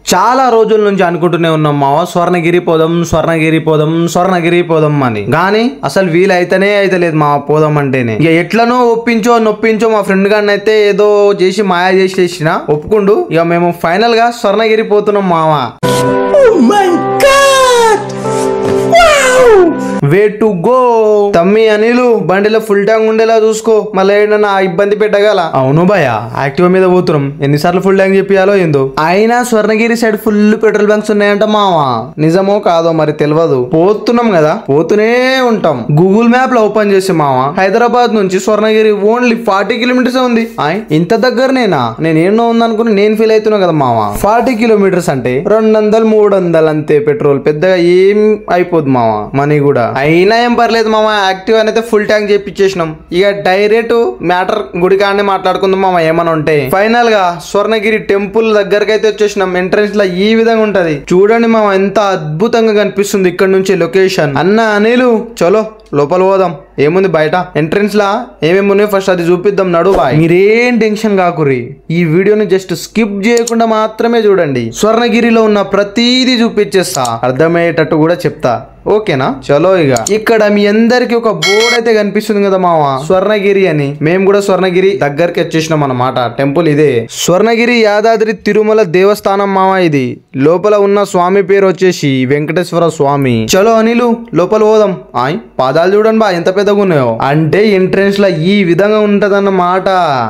చాలా రోజుల నుంచి అనుకుంటూనే ఉన్నాం మావ స్వర్ణగిరి పోదాం స్వర్ణగిరి పోదాం స్వర్ణగిరి పోదాం అని గాని అసలు వీలైతేనే అయితే లేదు మా పోదాం అంటేనే ఇక ఎట్లనో ఒప్పించో నొప్పించో మా ఫ్రెండ్ గారిని అయితే ఏదో చేసి మాయా చేసి చేసిన ఒప్పుకుండు ఇక మేము ఫైనల్ గా స్వర్ణగిరి పోతున్నాం మావ వే టు గో తమ్మి అనిలు బండిలో ఫుల్ ట్యాంక్ ఉండేలా చూసుకో మళ్ళీ ఏదైనా ఇబ్బంది పెట్టగల అవును భయ యాక్టివ్ మీద పోతున్నాం ఎన్నిసార్లు ఫుల్ ట్యాంక్ చెప్పియాలో ఏందో అయినా Swarnagiri side full petrol bunks ఉన్నాయంట మావా నిజమో కాదో మరి తెలియదు పోతున్నాం కదా పోతూనే ఉంటాం గూగుల్ మ్యాప్ లో ఓపెన్ చేసి మావా హైదరాబాద్ నుంచి స్వర్ణగిరి ఓన్లీ ఫార్టీ కిలోమీటర్స్ ఉంది ఆయ్, ఇంత దగ్గరనేనా నేను ఏమో ఉందనుకుని నేను ఫీల్ అవుతున్నా కదా మావా ఫార్టీ కిలోమీటర్స్ అంటే రెండు వందలు మూడు వందలు అంతే పెట్రోల్ పెద్దగా ఏం అయిపోదు మావా మనీ కూడా అయినా ఏం పర్లేదు మామ యాక్టివ్ అయితే ఫుల్ ట్యాంక్ చేపించేసినాం ఇక డైరెక్ట్ మ్యాటర్ గుడికాడనే మాట్లాడుకుందాం మామ ఏమన్నా ఉంటే ఫైనల్ గా స్వర్ణగిరి టెంపుల్ దగ్గరకు అయితే వచ్చేసినాం ఎంట్రన్స్ లో ఈ విధంగా ఉంటది చూడండి మామ ఎంత అద్భుతంగా కనిపిస్తుంది ఇక్కడ నుంచి లొకేషన్ అన్న అనిలు చలో లోపల పోదాం ఏముంది బయట ఎంట్రన్స్ లా ఏమేమి ఉన్నాయో ఫస్ట్ అది చూపిద్దాం నడు బాయ్ మీరేం టెన్షన్ కాకురి ఈ వీడియోని జస్ట్ స్కిప్ చేయకుండా మాత్రమే చూడండి స్వర్ణగిరిలో ఉన్న ప్రతీది చూపించేస్తా అర్థమయ్యేటట్టు కూడా చెప్తా ఓకేనా చలో ఇక ఇక్కడ మీ అందరికి ఒక బోర్డ్ అయితే కనిపిస్తుంది కదా మామ స్వర్ణగిరి అని మేము కూడా స్వర్ణగిరి దగ్గరికి వచ్చేసినాం అన్నమాట టెంపుల్ ఇదే స్వర్ణగిరి యాదాద్రి తిరుమల దేవస్థానం మామ ఇది లోపల ఉన్న స్వామి పేరు వచ్చేసి వెంకటేశ్వర స్వామి చలో అనిలు లోపల పోదాం ఆయ్ పాదాలు చూడండి బా ఎంత పెద్దగా ఉన్నాయో అంటే ఎంట్రన్స్ లో ఈ విధంగా ఉంటదన్నమాట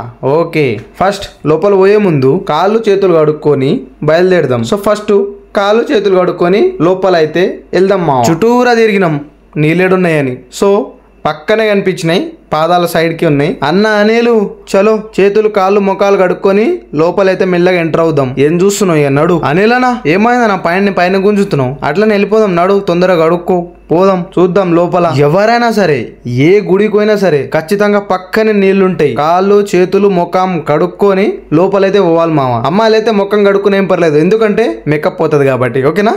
ఓకే ఫస్ట్ లోపల పోయే ముందు కాళ్ళు చేతులు కడుక్కొని బయలుదేరదాం సో ఫస్ట్ కాళ్ళు చేతులు కడుక్కొని లోపలైతే వెళ్దాం మా చుట్టూరా తిరిగినాం నీళ్ళేడున్నాయని సో పక్కనే కనిపించినాయి పాదాల సైడ్కి ఉన్నాయి అన్న అనేలు చలో చేతులు కాళ్ళు ముఖాలు కడుక్కొని లోపలైతే మెల్లగా ఎంటర్ అవుదాం ఏం చూస్తున్నావు ఇక నడు అనేలనా ఏమైందా నా పైన పైన గుంజుతున్నావు అట్లనే వెళ్ళిపోదాం నడు తొందరగా కడుక్కో పోదాం చూద్దాం లోపల ఎవరైనా సరే ఏ గుడికి పోయినా సరే ఖచ్చితంగా పక్కనే నీళ్లుంటాయి కాళ్ళు చేతులు ముఖం కడుక్కొని లోపలైతే పోవాలి మామ అమ్మాయిలు అయితే ముఖం కడుక్కుని ఏం పర్లేదు ఎందుకంటే మేకప్ పోతుంది కాబట్టి ఓకేనా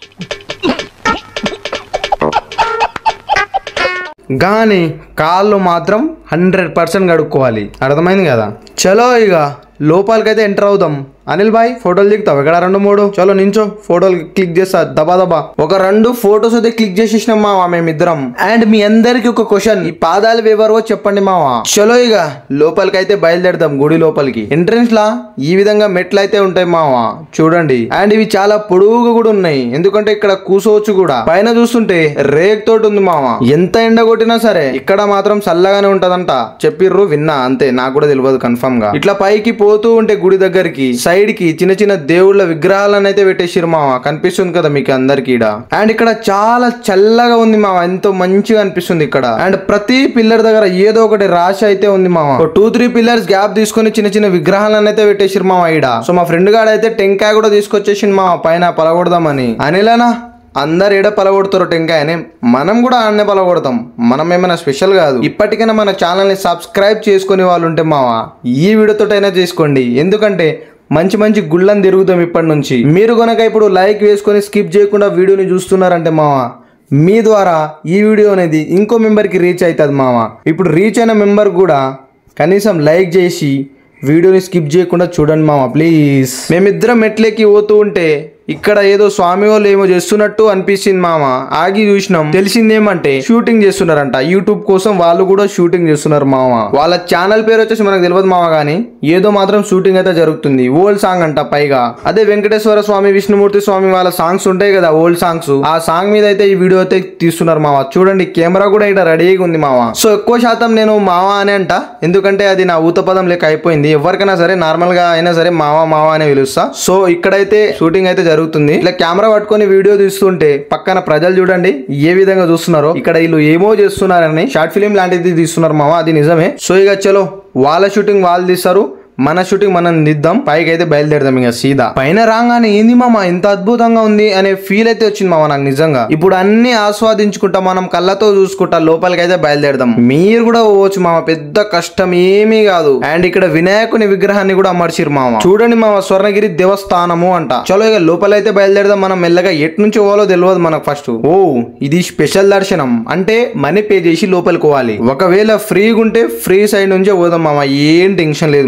కానీ కాళ్ళు మాత్రం హండ్రెడ్ పర్సెంట్ కడుక్కోవాలి అర్థమైంది కదా చలో ఇక లోపలికైతే ఎంటర్ అవుదాం అనిల్ బాయ్ ఫోటోలు దిగుతావు ఇక్కడ రెండు మూడు చలో నించో ఫోటోలు క్లిక్ చేస్తా దబా దబా ఒక రెండు ఫోటోస్ అయితే క్లిక్ చేసేసినాం మావా మేమిద్దరం అండ్ మీ అందరికి ఒక క్వశ్చన్ ఈ పాదాలు ఎవరో చెప్పండి మావా చలో ఇక లోపలికైతే బయలుదేరదాం గుడి లోపలికి ఎంట్రన్స్ లా ఈ విధంగా మెట్లు అయితే ఉంటాయి మావా చూడండి అండ్ ఇవి చాలా పొడుగుగా కూడా ఉన్నాయి ఎందుకంటే ఇక్కడ కూసోవచ్చు కూడా పైన చూస్తుంటే రేక్ తోటి ఉంది మావా ఎంత ఎండ కొట్టినా సరే ఇక్కడ మాత్రం చల్లగానే ఉంటదంట చెప్పిర్రు విన్నా అంతే నాకు కూడా తెలియదు కన్ఫర్మ్ గా ఇట్లా పైకి పోతూ ఉంటే గుడి దగ్గరికి సైడ్ కి చిన్న చిన్న దేవుళ్ళ విగ్రహాలను అయితే పెట్టేసిరు మామ కనిపిస్తుంది కదా మీకు అందరికి ఈడ అండ్ ఇక్కడ చాలా చల్లగా ఉంది మామ ఎంతో మంచిగా అనిపిస్తుంది ఇక్కడ అండ్ ప్రతి పిల్లర్ దగ్గర ఏదో ఒకటి రాశి అయితే ఉంది మామ టూ త్రీ పిల్లర్స్ గ్యాప్ తీసుకొని చిన్న చిన్న విగ్రహాలను అయితే పెట్టేసిరు మామ ఈడ సో మా ఫ్రెండ్ గాడు అయితే టెంకాయ కూడా తీసుకొచ్చేసిండు మామ పైన పలగొడదామని అనిలనా అందరు ఏడ పలగొడుతారు టెంకాయని మనం కూడా ఆడనే పలగొడతాం మనం ఏమైనా స్పెషల్ కాదు ఇప్పటికైనా మన ఛానల్ని సబ్స్క్రైబ్ చేసుకునే వాళ్ళు ఉంటే మావా ఈ వీడియోతోటైనా చేసుకోండి ఎందుకంటే మంచి మంచి గుళ్ళని తిరుగుతాం ఇప్పటి నుంచి మీరు కనుక ఇప్పుడు లైక్ వేసుకొని స్కిప్ చేయకుండా వీడియోని చూస్తున్నారంటే మావా మీ ద్వారా ఈ వీడియో అనేది ఇంకో మెంబర్కి రీచ్ అవుతుంది మావా ఇప్పుడు రీచ్ అయిన మెంబర్ కూడా కనీసం లైక్ చేసి వీడియోని స్కిప్ చేయకుండా చూడండి మామ ప్లీజ్ మేమిద్దరం మెట్లెక్కి పోతూ ఉంటే ఇక్కడ ఏదో స్వామి వాళ్ళు ఏమో చేస్తున్నట్టు అనిపించింది మామ ఆగి చూసినాం తెలిసిందేమంటే షూటింగ్ చేస్తున్నారంట యూట్యూబ్ కోసం వాళ్ళు కూడా షూటింగ్ చేస్తున్నారు మామ వాళ్ళ ఛానల్ పేరు వచ్చేసి మనకు తెలియదు మామ గానీ ఏదో మాత్రం షూటింగ్ అయితే జరుగుతుంది ఓల్డ్ సాంగ్ అంట పైగా అదే వెంకటేశ్వర స్వామి విష్ణుమూర్తి స్వామి వాళ్ళ సాంగ్స్ ఉంటాయి కదా ఓల్డ్ సాంగ్స్ ఆ సాంగ్ మీద అయితే ఈ వీడియో అయితే తీస్తున్నారు మామ చూడండి కెమెరా కూడా ఇక్కడ రెడీగా ఉంది మామ సో ఎక్కువ శాతం నేను మావ అని అంట ఎందుకంటే అది నా ఊత పదం లెక్క అయిపోయింది ఎవరికైనా సరే నార్మల్ గా అయినా సరే మావ మావ అనే పిలుస్తా సో ఇక్కడైతే షూటింగ్ అయితే జరుగుతుంది ఇలా కెమెరా పట్టుకొని వీడియో తీస్తుంటే పక్కన ప్రజలు చూడండి ఏ విధంగా చూస్తున్నారో ఇక్కడ వీళ్ళు ఏమో చేస్తున్నారని షార్ట్ ఫిలిం లాంటిది తీస్తున్నారు మామ అది నిజమే సో ఇక చలో వాళ్ళ షూటింగ్ వాళ్ళు తీస్తారు మన షూటింగ్ మనం దిద్దాం పైకి అయితే బయలుదేరదాం ఇక సీదా పైన రాగానే ఏంది మామ ఎంత అద్భుతంగా ఉంది అనే ఫీల్ అయితే వచ్చింది మామ నాకు నిజంగా ఇప్పుడు అన్ని ఆస్వాదించుకుంటా మనం కళ్ళతో చూసుకుంటా లోపలికి అయితే బయలుదేరదాం మీరు కూడా పోవచ్చు మామ పెద్ద కష్టం ఏమీ కాదు అండ్ ఇక్కడ వినాయకుని విగ్రహాన్ని కూడా అమర్చిరు మామ చూడండి మామ స్వర్ణగిరి దేవస్థానము అంట చలో ఇక లోపలైతే బయలుదేరదాం మనం మెల్లగా ఎటు నుంచి పోవాలో తెలియదు మనకు ఫస్ట్ ఓ ఇది స్పెషల్ దర్శనం అంటే మనీ పే చేసి లోపలికి పోవాలి ఒకవేళ ఫ్రీగా ఉంటే ఫ్రీ సైడ్ నుంచే పోదాం మామ ఏం టెన్షన్ లేదు మనకు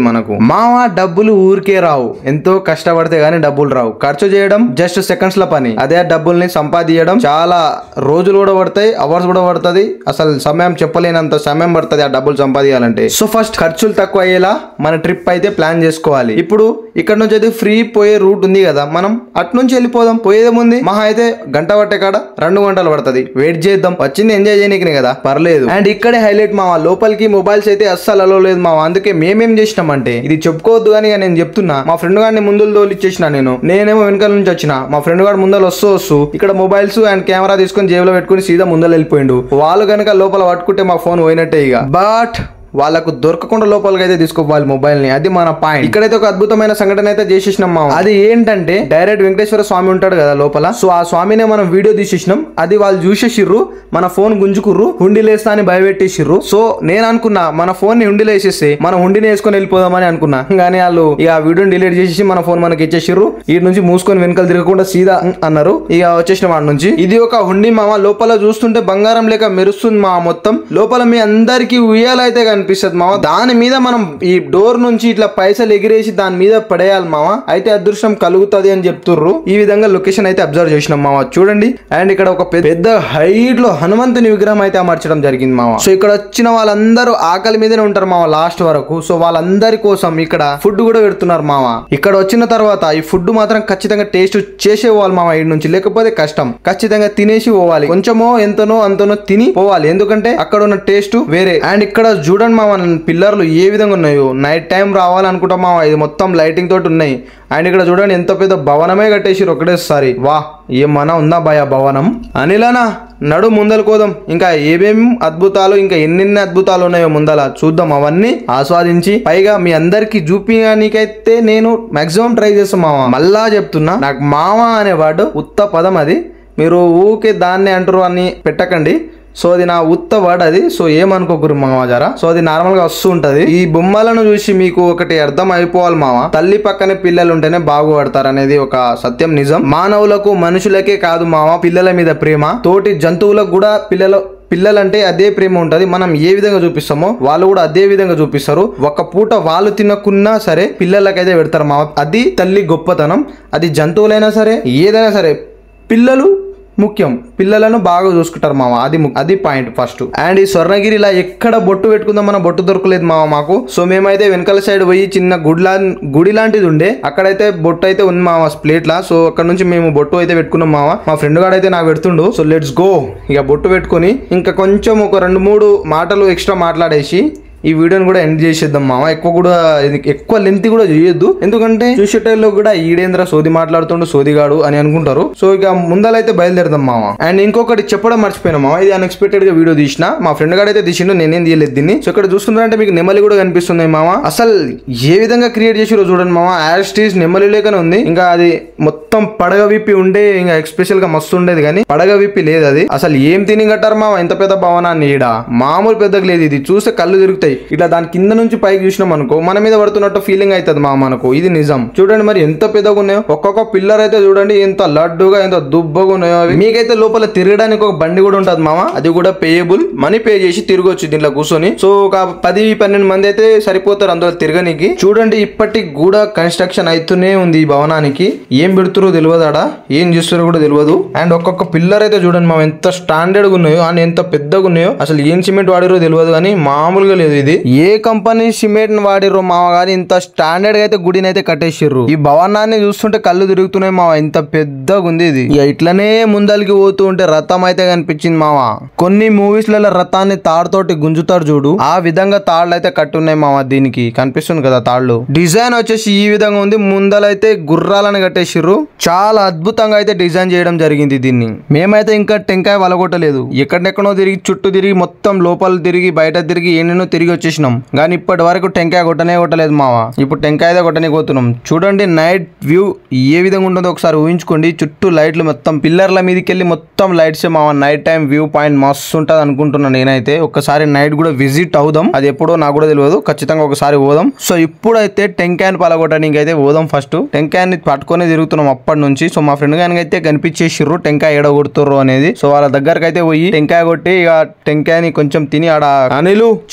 మావా డబ్బులు ఊరికే రావు ఎంతో కష్టపడితే గానీ డబ్బులు రావు ఖర్చు చేయడం జస్ట్ సెకండ్స్ లో పని అదే డబ్బుల్ని సంపాదించడం చాలా రోజులు కూడా పడతాయి అవర్స్ కూడా పడుతుంది అసలు సమయం చెప్పలేనంత సమయం పడుతుంది ఆ డబ్బులు సంపాదించాలంటే సో ఫస్ట్ ఖర్చులు తక్కువ అయ్యేలా మన ట్రిప్ అయితే ప్లాన్ చేసుకోవాలి ఇప్పుడు ఇక్కడ నుంచి అయితే ఫ్రీ పోయే రూట్ ఉంది కదా మనం అటు నుంచి వెళ్ళిపోదాం పోయేదేముంది మహా అయితే గంట పట్టే కాడ రెండు గంటలు పడుతుంది వెయిట్ చేద్దాం వచ్చింది ఎంజాయ్ చేయనీకి కదా పర్లేదు అండ్ ఇక్కడే హైలైట్ మావా లోపలికి మొబైల్స్ అయితే అస్సలు అలో లేదు మావా అందుకే మేమేం చేసినామంటే ఇది చెప్పుకోవద్దు కానీ ఇక నేను చెప్తున్నా మా ఫ్రెండ్ గారిని ముందు తోలిచ్చేసిన నేను నేనేమో వెనకాల నుంచి వచ్చిన మా ఫ్రెండ్ గారు ముందర వస్తూ వస్తూ ఇక్కడ మొబైల్స్ అండ్ కెమెరా తీసుకొని జేబులో పెట్టుకుని సీదా ముందర వెళ్ళిపోయిండు వాళ్ళు కనుక లోపల పట్టుకుంటే మా ఫోన్ పోయినట్టే ఇక బట్ వాళ్ళకు దొరకకుండా లోపలికి అయితే తీసుకోవాలి మొబైల్ ని అది మన పాయింట్ ఇక్కడైతే ఒక అద్భుతమైన సంఘటన అయితే చేసేసినాం మా అది ఏంటంటే డైరెక్ట్ వెంకటేశ్వర స్వామి ఉంటాడు కదా లోపల సో ఆ స్వామినే మనం వీడియో తీసేసినాం అది వాళ్ళు చూసేసిర్రు మన ఫోన్ గుంజుకుర్రు హుండీలేస్తా అని భయపెట్టేసిర్రు సో నేను అనుకున్నా మన ఫోన్ ని హుండీలో వేసేస్తే మన హుండీని వేసుకొని వెళ్ళిపోదామని అనుకున్నా కానీ వాళ్ళు ఇక ఆ వీడియోని డిలీట్ చేసేసి మన ఫోన్ మనకి ఇచ్చేసిర్రు ఈ నుంచి మూసుకొని వెనకాల తిరగకుండా సీదా ఉం అన్నారు ఇక వచ్చేసిన వాడి నుంచి ఇది ఒక హుండీ మామ లోపల చూస్తుంటే బంగారం లేక మెరుస్తుంది మా మొత్తం లోపల మీ అందరికి ఉయ్యాలైతే కనిపిస్తుంది మామ దాని మీద మనం ఈ డోర్ నుంచి ఇట్లా పైసలు ఎగిరేసి దాని మీద పడేయాలి మామ అయితే అదృష్టం కలుగుతుంది అని చెప్తుర్రు ఈ విధంగా లొకేషన్ అయితే అబ్జర్వ్ చేసినాం మామ చూడండి అండ్ ఇక్కడ ఒక పెద్ద- పెద్ద హైట్ లో హనుమంతుని విగ్రహం అయితే అమర్చడం జరిగింది మామ సో ఇక్కడ వచ్చిన వాళ్ళందరూ ఆకలి మీదనే ఉంటారు మామ లాస్ట్ వరకు సో వాళ్ళందరి కోసం ఇక్కడ ఫుడ్ కూడా పెడుతున్నారు మామ ఇక్కడ వచ్చిన తర్వాత ఈ ఫుడ్ మాత్రం ఖచ్చితంగా టేస్ట్ చేసే పోవాలి మామ ఇటు నుంచి లేకపోతే కష్టం ఖచ్చితంగా తినేసి పోవాలి కొంచెమో ఎంతనో అంతనో తిని పోవాలి ఎందుకంటే అక్కడ ఉన్న టేస్ట్ వేరే అండ్ ఇక్కడ చూడండి మామ పిల్లర్లు ఏ విధంగా ఉన్నాయో నైట్ టైం రావాలనుకుంటాం మామ ఇది మొత్తం లైటింగ్ తోటి ఉన్నాయి అండ్ ఇక్కడ చూడండి ఎంత పెద్ద భవనమే కట్టేసిరు ఒకటేసారి వా ఏమన్నా ఉందా భయ భవనం అనిలానా నడు ముందలు కోదాం ఇంకా ఏమేం అద్భుతాలు ఇంకా ఎన్నెన్ని అద్భుతాలు ఉన్నాయో ముందల చూద్దాం అవన్నీ ఆస్వాదించి పైగా మీ అందరికి చూపించడానికైతే నేను మాక్సిమం ట్రై చేస్తాం మామ మళ్ళా చెప్తున్నా నాకు మామ అనేవాడు ఉత్త పదం అది మీరు ఊకే దాన్ని అంటారు అని పెట్టకండి సో అది నా ఉత్త వర్డ్ అది సో ఏమనుకోకురు మామ జరా సో అది నార్మల్ గా వస్తూ ఉంటది ఈ బొమ్మలను చూసి మీకు ఒకటి అర్థం అయిపోవాలి మామ తల్లి పక్కనే పిల్లలు ఉంటేనే బాగుపడతారు అనేది ఒక సత్యం నిజం మానవులకు మనుషులకే కాదు మామ పిల్లల మీద ప్రేమ తోటి జంతువులకు కూడా పిల్లల పిల్లలంటే అదే ప్రేమ ఉంటది మనం ఏ విధంగా చూపిస్తామో వాళ్ళు కూడా అదే విధంగా చూపిస్తారు ఒక పూట వాళ్ళు తినకున్నా సరే పిల్లలకైతే పెడతారు మామ అది తల్లి గొప్పతనం అది జంతువులైనా సరే ఏదైనా సరే పిల్లలు ముఖ్యం పిల్లలను బాగా చూసుకుంటారు మామ అది ము- అది పాయింట్ ఫస్ట్ అండ్ ఈ స్వర్ణగిరి ఇలా ఎక్కడ బొట్టు పెట్టుకుందాం మన బొట్టు దొరకలేదు మామ మాకు సో మేమైతే వెనకాల సైడ్ పోయి చిన్న గుడిలా గుడి లాంటిది ఉండే అక్కడైతే బొట్టు అయితే ఉంది మామ ప్లేట్ లా సో అక్కడ నుంచి మేము బొట్టు అయితే పెట్టుకున్నాం మామ మా ఫ్రెండ్ గాడు అయితే నాకు పెడుతుండు సో లెట్స్ గో ఇక బొట్టు పెట్టుకొని ఇంకా కొంచెం ఒక రెండు మూడు మాటలు ఎక్స్ట్రా మాట్లాడేసి ఈ వీడియోని కూడా ఎండ్ చేసేద్దాం మామ ఎక్కువ కూడా ఇది ఎక్కువ లెంత్ కూడా చేయొద్దు ఎందుకంటే చూసేటోళ్ళు కూడా ఈడేంద్ర సోది మాట్లాడుతుండు సోదిగాడు అని అనుకుంటారు సో ఇక ముందలైతే బయలుదేరదాం మామ అండ్ ఇంకొకటి చెప్పడం మర్చిపోయినా మామ ఇది అన్ఎక్స్పెక్టెడ్ గా వీడియో తీసిన మా ఫ్రెండ్ గాడు అయితే తీసిండు నేనేం తీయలేదు దీన్ని సో ఇక్కడ చూసుకున్నారంటే మీకు నెమలి కూడా కనిపిస్తుంది మామ అసలు ఏ విధంగా క్రియేట్ చేసిరో చూడండి మామ యాజ్ టీస్ నెమలి లేకనే ఉంది ఇంకా అది మొత్తం పడగ విప్పి ఉండే ఇంకా ఎక్స్పెషల్ గా మస్తు ఉండేది కానీ పడగ విప్పి లేదు అది అసలు ఏం తిని కట్టారు మామ ఎంత పెద్ద భవనాన్ని ఈడ మామూలు పెద్దగా లేదు ఇది చూస్తే కళ్ళు తిరుగుతాయి ఇట్లా దాని కింద నుంచి పైకి చూసినాం అనుకో మన మీద పడుతున్నట్టు ఫీలింగ్ అవుతుంది మా మనకు ఇది నిజం చూడండి మరి ఎంత పెద్దగా ఉన్నాయో ఒక్కొక్క పిల్లర్ అయితే చూడండి ఎంత లడ్డుగా ఎంత దుబ్బగా ఉన్నాయో అవి మీకైతే లోపల తిరగడానికి ఒక బండి కూడా ఉంటుంది మామ అది కూడా పేయబుల్ మనీ పే చేసి తిరగొచ్చు దీంట్లో కూర్చొని సో ఒక పది పన్నెండు మంది అయితే సరిపోతారు అందులో తిరగనికి చూడండి ఇప్పటికి కూడా కన్స్ట్రక్షన్ అవుతూనే ఉంది ఈ భవనానికి ఏం పెడుతురో తెలియదాడా ఏం చేస్తారో కూడా తెలియదు అండ్ ఒక్కొక్క పిల్లర్ అయితే చూడండి మామ ఎంత స్టాండర్డ్ గా ఉన్నాయో అండ్ ఎంత పెద్దగా ఉన్నాయో అసలు ఏం సిమెంట్ వాడిరో తెలియదు కానీ మామూలుగా లేదు ఇది ఏ కంపెనీ సిమెంట్ వాడిరో మామ గాని ఇంత స్టాండర్డ్ గా అయితే గుడిని అయితే కట్టేసిర్రు ఈ భవనాన్ని చూస్తుంటే కళ్ళు తిరుగుతున్నాయి మామ ఇంత పెద్దగా ఉంది ఇది ఇక ఇట్లనే ముందలికి పోతూ ఉంటే రథం అయితే కనిపించింది మామ కొన్ని మూవీస్ లలో రథాన్ని తాడుతోటి గుంజుతారు చూడు ఆ విధంగా తాళ్ళు అయితే కట్టున్నాయి మామ దీనికి కనిపిస్తుంది కదా తాళ్ళు డిజైన్ వచ్చేసి ఈ విధంగా ఉంది ముందలైతే గుర్రాలను కట్టేసిర్రు చాలా అద్భుతంగా అయితే డిజైన్ చేయడం జరిగింది దీన్ని మేమైతే ఇంకా టెంకాయ వలగొట్టలేదు ఎక్కడెక్కడో తిరిగి చుట్టూ తిరిగి మొత్తం లోపల తిరిగి బయట తిరిగి ఎన్నెన్నో తిరిగి వచ్చేసినాం కానీ ఇప్పటి వరకు టెంకాయ కొట్టనే కొట్టలేదు మావా ఇప్పుడు టెంకాయ కొట్టనే పోతున్నాం చూడండి నైట్ వ్యూ ఏ విధంగా ఉంటుందో ఒకసారి ఊహించుకోండి చుట్టూ లైట్లు మొత్తం పిల్లర్ల మీదకి వెళ్ళి మొత్తం లైట్స్ మావా నైట్ టైం వ్యూ పాయింట్ మస్తు ఉంటుంది అనుకుంటున్నాను నేనైతే ఒక్కసారి నైట్ కూడా విజిట్ అవుదాం అది ఎప్పుడో నాకు కూడా తెలియదు ఖచ్చితంగా ఒకసారి పోదాం సో ఇప్పుడైతే టెంకాయని పలగొట్టడానికి అయితే పోదాం ఫస్ట్ టెంకాయని పట్టుకొని తిరుగుతున్నాం అప్పటి నుంచి సో మా ఫ్రెండ్ గానికి అయితే కనిపించేసిర్రు టెంకాయ ఎడ కొడుతుర్రు అనేది సో వాళ్ళ దగ్గరకు అయితే పోయి టెంకాయ కొట్టి ఇక టెంకాయని కొంచెం తిని ఆడ అనిలు చలో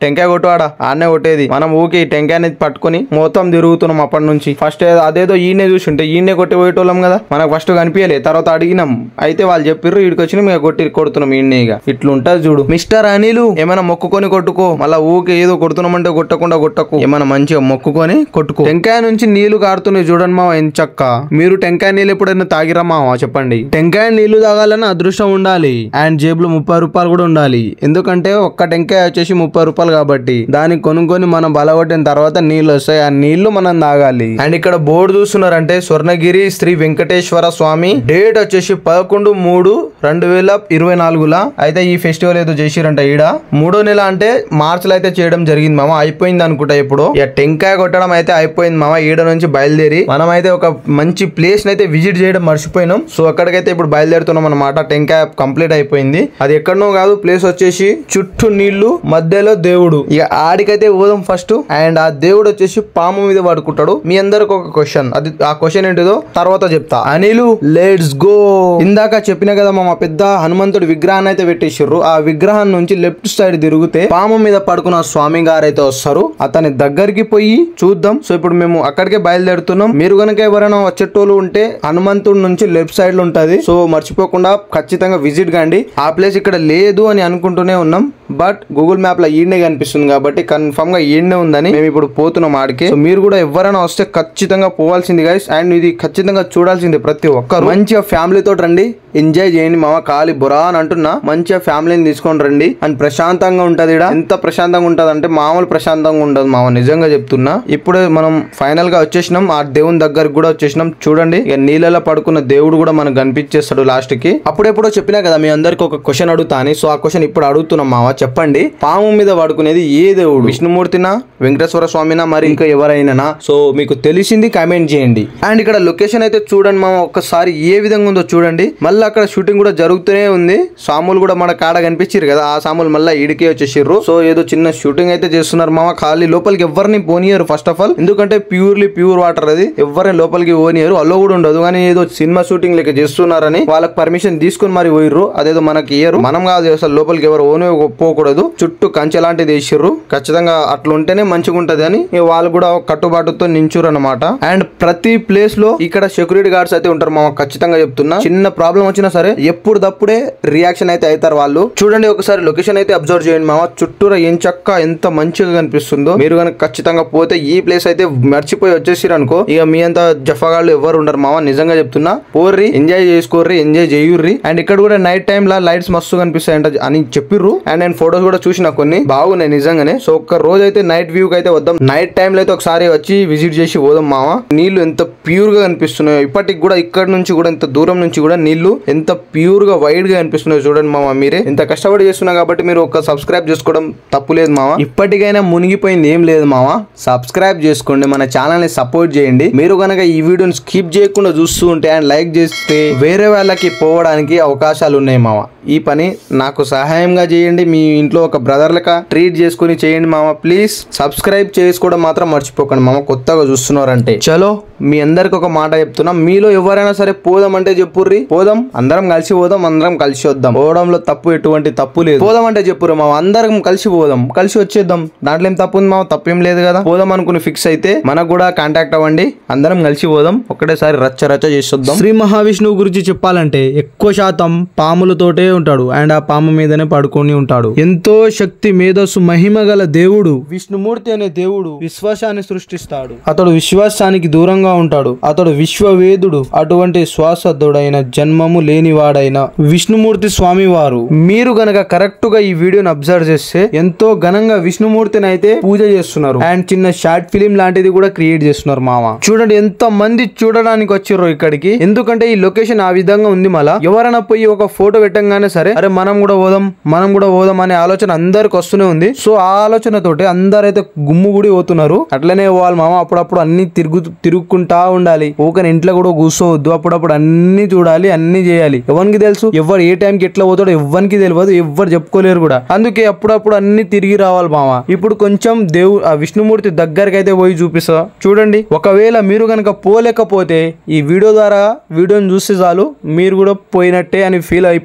టెంకాయ కొట్టువాడా ఆడనే కొట్టేది మనం ఊకి ఈ టెంకాయ అనేది పట్టుకొని మొత్తం తిరుగుతున్నాం అప్పటి నుంచి ఫస్ట్ అదేదో ఈయనే చూసింటే ఈయనే కొట్టి పోయేటోళ్ళం కదా మనకు ఫస్ట్ కనిపించలే తర్వాత అడిగినాం అయితే వాళ్ళు చెప్పిర్రు ఈడికి వచ్చి మేము కొట్టి కొడుతున్నాం ఈయనే ఇక ఇట్లుంటది చూడు మిస్టర్ అనిలు ఏమైనా మొక్కుకొని కొట్టుకో మళ్ళా ఊకే ఏదో కొడుతున్నామంటే కొట్టకుండా కొట్టకు ఏమైనా మంచిగా మొక్కుకొని కొట్టుకో టెంకాయ నుంచి నీళ్లు కారుతున్నాయి చూడండి మావ ఎంచక్క మీరు టెంకాయ నీళ్ళు ఎప్పుడైనా తాగిరా మావా చెప్పండి టెంకాయ నీళ్లు తాగాలని అదృష్టం ఉండాలి అండ్ జేబులో ముప్పై రూపాయలు కూడా ఉండాలి ఎందుకంటే ఒక్క టెంకాయ వచ్చేసి ముప్పై రూపాయలు కాబట్టి దాన్ని కొనుక్కొని మనం బలగొట్టిన తర్వాత నీళ్లు వస్తాయి ఆ నీళ్లు మనం తాగాలి అండ్ ఇక్కడ బోర్డు చూస్తున్నారంటే స్వర్ణగిరి శ్రీ వెంకటేశ్వర స్వామి డేట్ వచ్చేసి పదకొండు మూడు రెండు వేల ఇరవై నాలుగులా అయితే ఈ ఫెస్టివల్ ఏదో చేసిరంట ఈడ మూడో నెల అంటే మార్చ్ లో అయితే చేయడం జరిగింది మామ అయిపోయింది అనుకుంటా ఇప్పుడు ఇక టెంకాయ కొట్టడం అయితే అయిపోయింది మామ ఈడ నుంచి బయలుదేరి మనం అయితే ఒక మంచి ప్లేస్ అయితే విజిట్ చేయడం మర్చిపోయినాం సో అక్కడికైతే ఇప్పుడు బయలుదేరుతున్నాం అనమాట టెంకాయ కంప్లీట్ అయిపోయింది అది ఎక్కడనో కాదు ప్లేస్ వచ్చేసి చుట్టూ నీళ్లు మధ్యలో దేవుడు ఇక ఆడికైతే పోదాం ఫస్ట్ అండ్ ఆ దేవుడు వచ్చేసి పాము మీద పడుకుంటాడు మీ అందరికి ఒక క్వశ్చన్ అది ఆ క్వశ్చన్ ఏంటిదో తర్వాత చెప్తా అనిలు లెట్స్ గో ఇందాక చెప్పిన కదా మా పెద్ద హనుమంతుడి విగ్రహాన్ని అయితే పెట్టేసిర్రు ఆ విగ్రహం నుంచి లెఫ్ట్ సైడ్ తిరిగితే పాము మీద పడుకున్న స్వామి గారు అయితే వస్తారు అతని దగ్గరికి పోయి చూద్దాం సో ఇప్పుడు మేము అక్కడికే బయలుదేరుతున్నాం మీరు కనుక ఎవరైనా వచ్చేటోళ్ళు ఉంటే హనుమంతుడి నుంచి లెఫ్ట్ సైడ్ లో ఉంటది సో మర్చిపోకుండా ఖచ్చితంగా విజిట్ కండి ఆ ప్లేస్ ఇక్కడ లేదు అని అనుకుంటూనే ఉన్నాం బట్ గూగుల్ మ్యాప్ లో ఈడనే కనిపిస్తుంది కాబట్టి కన్ఫర్మ్ గా ఈడనే ఉందని మేము ఇప్పుడు పోతున్నాం ఆడికి సో మీరు కూడా ఎవరైనా వస్తే ఖచ్చితంగా పోవాల్సింది గైస్ అండ్ ఇది ఖచ్చితంగా చూడాల్సింది ప్రతి ఒక్కరు మంచిగా ఫ్యామిలీ తోటి రండి ఎంజాయ్ చేయండి మామ కాలి బురా అని అంటున్నా మంచిగా ఫ్యామిలీని తీసుకొని రండి అండ్ ప్రశాంతంగా ఉంటది ఈడ ఎంత ప్రశాంతంగా ఉంటది అంటే మామూలు ప్రశాంతంగా ఉండదు మామ నిజంగా చెప్తున్నా ఇప్పుడే మనం ఫైనల్ గా వచ్చేసినాం ఆ దేవుని దగ్గరికి కూడా వచ్చేసినాం చూడండి ఇక నీళ్ళలో పడుకున్న దేవుడు కూడా మనకు కనిపించేస్తాడు లాస్ట్ కి అప్పుడెప్పుడో చెప్పినా కదా మీ అందరికి ఒక క్వశ్చన్ అడుగుతా అని సో ఆ క్వశ్చన్ ఇప్పుడు అడుగుతున్నాం మామ చెప్పండి పాము మీద పడుకునేది ఏ దేవుడు విష్ణుమూర్తినా వెంకటేశ్వర స్వామినా మరి ఇంకా ఎవరైనా సో మీకు తెలిసింది కామెంట్ చేయండి అండ్ ఇక్కడ లొకేషన్ అయితే చూడండి మామ ఒక్కసారి ఏ విధంగా ఉందో చూడండి మళ్ళీ అక్కడ షూటింగ్ కూడా జరుగుతూనే ఉంది సాములు కూడా మన కాడ కనిపించారు కదా ఆ సాములు మళ్ళీ ఇడికే వచ్చేసిర్రు సో ఏదో చిన్న షూటింగ్ అయితే చేస్తున్నారు మామ ఖాళీ లోపలికి ఎవరిని పోనీయరు ఫస్ట్ ఆఫ్ ఆల్ ఎందుకంటే ప్యూర్లీ ప్యూర్ వాటర్ అది ఎవరిని లోపలికి పోనీయరు అలో కూడా ఉండదు కానీ ఏదో సినిమా షూటింగ్ లెక్క చేస్తున్నారని వాళ్ళకి పర్మిషన్ తీసుకుని మరి పోయిర్రు అదేదో మనకి ఇయ్యరు మనం కాదు అసలు లోపలికి ఎవరు ఓనే పోకూడదు చుట్టూ కంచె లాంటిది వేసిర్రు ఖచ్చితంగా అట్లా ఉంటేనే మంచిగా ఉంటది అని ఇక వాళ్ళు కూడా ఒక కట్టుబాటుతో నించురు అనమాట అండ్ ప్రతి ప్లేస్ లో ఇక్కడ సెక్యూరిటీ గార్డ్స్ అయితే ఉంటారు మామ ఖచ్చితంగా చెప్తున్నా చిన్న ప్రాబ్లం వచ్చినా సరే ఎప్పుడు తప్పుడే రియాక్షన్ అయితే అవుతారు వాళ్ళు చూడండి ఒకసారి లొకేషన్ అయితే అబ్జర్వ్ చేయండి మామ చుట్టూరా ఏం చక్క ఎంత మంచిగా కనిపిస్తుందో మీరు కనుక ఖచ్చితంగా పోతే ఈ ప్లేస్ అయితే మర్చిపోయి వచ్చేసిరు అనుకో ఇక మీ అంత జఫగాళ్ళు ఎవరు ఉండరు మామ నిజంగా చెప్తున్నా పోర్రి ఎంజాయ్ చేసుకోర్రి ఎంజాయ్ చేయుర్రి అండ్ ఇక్కడ కూడా నైట్ టైం లా లైట్స్ మస్తు కనిపిస్తాయంట అని చెప్పిర్రు అండ్ నేను ఫొటోస్ కూడా చూసిన కొన్ని బాగున్నాయి నిజంగానే సో ఒక్క రోజు అయితే నైట్ వ్యూ అయితే వద్దాం నైట్ టైం లో అయితే ఒకసారి వచ్చి విజిట్ చేసి పోదాం మామ నీళ్లు ఎంత ప్యూర్ గా కనిపిస్తున్నాయో ఇప్పటికి కూడా ఇక్కడ నుంచి కూడా ఎంత దూరం నుంచి కూడా నీళ్లు ఎంత ప్యూర్ గా వైడ్ గా కనిపిస్తున్నాయో చూడండి మామ మీరే ఇంత కష్టపడి చేస్తున్నా కాబట్టి మీరు ఒక సబ్స్క్రైబ్ చేసుకోవడం తప్పు లేదు మామ ఇప్పటికైనా మునిగిపోయింది ఏం లేదు మామ సబ్స్క్రైబ్ చేసుకోండి మన ఛానల్ ని సపోర్ట్ చేయండి మీరు కనుక ఈ వీడియోని స్కిప్ చేయకుండా చూస్తూ ఉంటే అండ్ లైక్ చేస్తే వేరే వాళ్ళకి పోవడానికి అవకాశాలు ఉన్నాయి మామ ఈ పని నాకు సహాయంగా చేయండి మీ ఇంట్లో ఒక బ్రదర్ లెక్క ట్రీట్ చేసుకుని చేయండి మామ ప్లీజ్ సబ్స్క్రైబ్ చేసుకోవడం మాత్రం మర్చిపోకండి మామ కొత్తగా చూస్తున్నారంటే చలో మీ అందరికి ఒక మాట చెప్తున్నా మీలో ఎవరైనా సరే పోదామంటే చెప్పుర్రి పోదాం అందరం కలిసి పోదాం అందరం కలిసి వద్దాం పోవడంలో తప్పు ఎటువంటి తప్పు లేదు పోదాం అంటే చెప్పుర్రి మామ అందరం కలిసి పోదాం కలిసి వచ్చేద్దాం దాంట్లో ఏం తప్పు ఉంది మామ తప్పేం లేదు కదా పోదాం అనుకుని ఫిక్స్ అయితే మనకు కూడా కాంటాక్ట్ అవ్వండి అందరం కలిసి పోదాం ఒకటేసారి రచ్చ రచ్చ చేసొద్దాం శ్రీ మహావిష్ణువు గురించి చెప్పాలంటే ఎక్కువ శాతం పాములతోటే ఉంటాడు అండ్ ఆ పాము మీదనే పడుకొని ఉంటాడు ఎంతో శక్తి మేధస్సు మహిమ గల దేవుడు విష్ణుమూర్తి అనే దేవుడు విశ్వాసాన్ని సృష్టిస్తాడు అతడు విశ్వాసానికి దూరంగా ఉంటాడు అతడు విశ్వవేదుడు అటువంటి శ్వాసదుడైన జన్మము లేనివాడైన విష్ణుమూర్తి స్వామి వారు మీరు గనక కరెక్ట్ గా ఈ వీడియోని అబ్జర్వ్ చేస్తే ఎంతో ఘనంగా విష్ణుమూర్తిని అయితే పూజ చేస్తున్నారు అండ్ చిన్న షార్ట్ ఫిలిం లాంటిది కూడా క్రియేట్ చేస్తున్నారు మామ చూడండి ఎంత మంది చూడడానికి వచ్చిర్రో ఇక్కడికి ఎందుకంటే ఈ లొకేషన్ ఆ విధంగా ఉంది మళ్ళా ఎవరైనా పోయి ఒక ఫోటో పెట్టంగానే సరే అరే మనం కూడా పోదాం మనం కూడా పోదాం అనే ఆలోచన అందరికి వస్తూనే ఉంది సో ఆ ఆలోచనతోటి అందరైతే గుమ్ము గుడి పోతున్నారు అట్లనే పోవాలి మామ అప్పుడప్పుడు అన్ని తిరుగు తిరుగుకుంటా ఉండాలి ఊకని ఇంట్లో కూడా కూర్చోవద్దు అప్పుడప్పుడు అన్ని చూడాలి అన్ని చేయాలి ఎవరికి తెలుసు ఎవరు ఏ టైంకి ఎట్లా పోతాడో ఎవరికి తెలియదు ఎవరు చెప్పుకోలేరు కూడా అందుకే అప్పుడప్పుడు అన్ని తిరిగి రావాలి మామ ఇప్పుడు కొంచెం దేవు ఆ విష్ణుమూర్తి దగ్గరికి అయితే పోయి చూపిస్తా చూడండి ఒకవేళ మీరు కనుక పోలేకపోతే ఈ వీడియో ద్వారా వీడియోని చూస్తే చాలు మీరు కూడా పోయినట్టే అని ఫీల్ అయిపోయింది మామ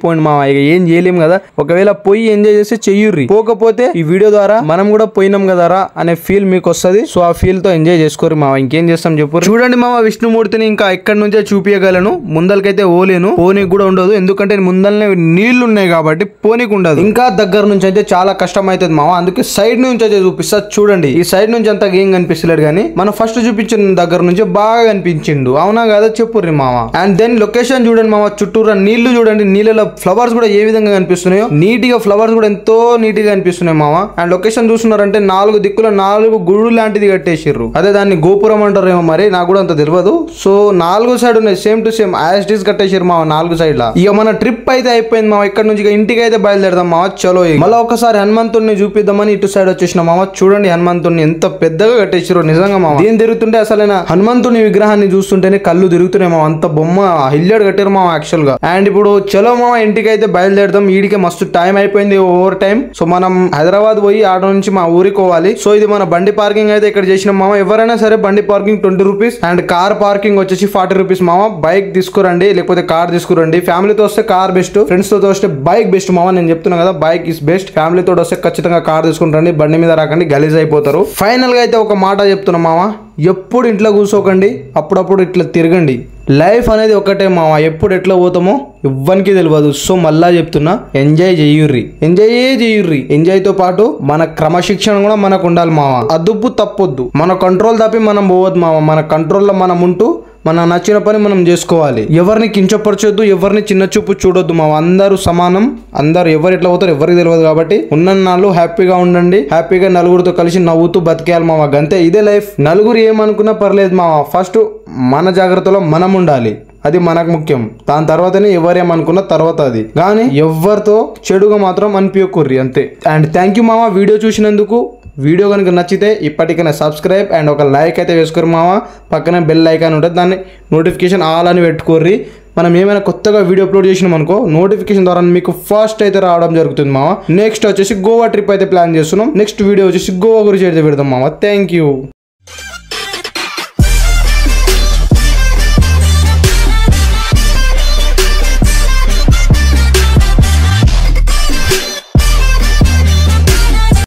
ఇక ఏం చేయలేం కదా ఒకవేళ పోయి ఎంజాయ్ చేస్తే చెయ్యుర్రి పోకపోతే ఈ వీడియో ద్వారా మనం కూడా పోయినాం కదరా అనే ఫీల్ మీకు వస్తది సో ఆ ఫీల్ తో ఎంజాయ్ చేసుకోరు మామ ఇంకేం చేస్తాం చెప్పు చూడండి మామ విష్ణుమూర్తిని ఇంకా ఎక్కడి నుంచే చూపించగలను ముందలకైతే ఓలేను పోనీకి కూడా ఉండదు ఎందుకంటే ముందలనే నీళ్లు ఉన్నాయి కాబట్టి పోనీకి ఉండదు ఇంకా దగ్గర నుంచి అయితే చాలా కష్టం అవుతుంది మామ అందుకే సైడ్ నుంచి అయితే చూపిస్తా చూడండి ఈ సైడ్ నుంచి అంత ఏం కనిపిస్తలేడు కానీ మనం ఫస్ట్ చూపించిన దగ్గర నుంచి బాగా కనిపించిండు అవునా కదా చెప్పుర్రి మామ అండ్ దెన్ లొకేషన్ చూడండి మామ చుట్టూరా నీళ్లు చూడండి నీళ్ళలో ఫ్లవర్స్ కూడా ఏ విధంగా కనిపిస్తున్నాయో నీట్ గా ఫ్లవర్స్ కూడా ఎంతో నీట్ గా కనిపిస్తున్నాయి మామ అండ్ లొకేషన్ చూస్తున్నారంటే నాలుగు దిక్కుల నాలుగు గుళ్ళు లాంటిది కట్టేసిర్రు అదే దాన్ని గోపురం అంటారేమో మరి నాకు కూడా అంత తెలియదు సో నాలుగు సైడ్ ఉన్నాయి సేమ్ టు సేమ్ యాజ్ డీస్ కట్టేసారు మామ నాలుగు సైడ్ లా ఇక మన ట్రిప్ అయితే అయిపోయింది మామ ఇక్కడ నుంచి ఇక ఇంటికి అయితే బయలుదేరదాం మామ చలో ఇక. మళ్ళీ ఒకసారి హనుమంతుడిని చూపిద్దామని ఇటు సైడ్ వచ్చేసిన మామ చూడండి హనుమంతుడిని ఎంత పెద్దగా కట్టేసారో నిజంగా మామ దీని తిరుగుతుంటే అసలైన హనుమంతుని విగ్రహాన్ని చూస్తుంటేనే కళ్ళు తిరుగుతున్నాయి మామ అంత బొమ్మ హిల్లాడు కట్టారు మామ యాక్చువల్ గా అండ్ ఇప్పుడు చలో మామ ఇంటికి అయితే బయలుదేరదాం ఈడికే మస్తు టైం అయిపోయింది ఓవర్ టైం సో మనం హైదరాబాద్ పోయి ఆడ నుంచి మా ఊరికి పోవాలి సో ఇది మన బండి పార్కింగ్ అయితే ఇక్కడ చేసిన మామ ఎవరైనా సరే బండి parking twenty rupees and car parking వచ్చేసి ఫార్టీ రూపీస్ మామ బైక్ తీసుకురండి లేకపోతే కార్ తీసుకురండి ఫ్యామిలీతో వస్తే కార్ బెస్ట్ ఫ్రెండ్స్ తో వస్తే బైక్ బెస్ట్ మామ నేను చెప్తున్నా కదా బైక్ ఇస్ బెస్ట్ ఫ్యామిలీతో వస్తే ఖచ్చితంగా కార్ తీసుకుంటారండి బండి మీద రాకండి గలీజ్ అయిపోతారు ఫైనల్ గా అయితే ఒక మాట చెప్తున్నా మామ ఎప్పుడు ఇంట్లో కూర్చోకండి అప్పుడప్పుడు ఇట్లా తిరగండి లైఫ్ అనేది ఒకటే మామ ఎప్పుడు ఎట్లా పోతామో ఎవ్వరికి తెలియదు సో మళ్ళా చెప్తున్నా ఎంజాయ్ చెయ్యుర్రి ఎంజాయ్ చెయ్యుర్రి ఎంజాయ్ తో పాటు మన క్రమశిక్షణ కూడా మనకు ఉండాలి మామ అదుపు తప్పొద్దు మన కంట్రోల్ తప్పి మనం పోవద్దు మామ మన కంట్రోల్లో మనం ఉంటూ మన నచ్చిన పని మనం చేసుకోవాలి ఎవరిని కించపరచొద్దు ఎవరిని చిన్న చూపు చూడొద్దు మా అందరూ సమానం అందరూ ఎవరు ఎట్లా పోతారు ఎవరికి తెలియదు కాబట్టి ఉన్న నాళ్ళు హ్యాపీగా ఉండండి హ్యాపీగా నలుగురితో కలిసి నవ్వుతూ బతికేయాలి మామ గంతే ఇదే లైఫ్ నలుగురు ఏమనుకున్నా పర్లేదు మామ ఫస్ట్ మన జాగ్రత్తలో మనం ఉండాలి అది మనకు ముఖ్యం దాని తర్వాతనే ఎవరేమనుకున్న తర్వాత అది కానీ ఎవరితో చెడుగా మాత్రం అనిపించకుర్రి అంతే అండ్ థ్యాంక్ యూ మామ వీడియో చూసినందుకు వీడియో కనుక నచ్చితే ఇప్పటికైనా సబ్స్క్రైబ్ అండ్ ఒక లైక్ అయితే వేసుకోరు మామ పక్కన బెల్ ఐకాన్ ఉంటుంది దాన్ని నోటిఫికేషన్ ఆల్ అని పెట్టుకోర్రి మనం ఏమైనా కొత్తగా వీడియో అప్లోడ్ చేసినాం అనుకో నోటిఫికేషన్ ద్వారా మీకు ఫస్ట్ అయితే రావడం జరుగుతుంది మామ నెక్స్ట్ వచ్చేసి గోవా ట్రిప్ అయితే ప్లాన్ చేస్తున్నాం నెక్స్ట్ వీడియో వచ్చేసి గోవా గురించి అయితే పెడదాం మామ థ్యాంక్ యూ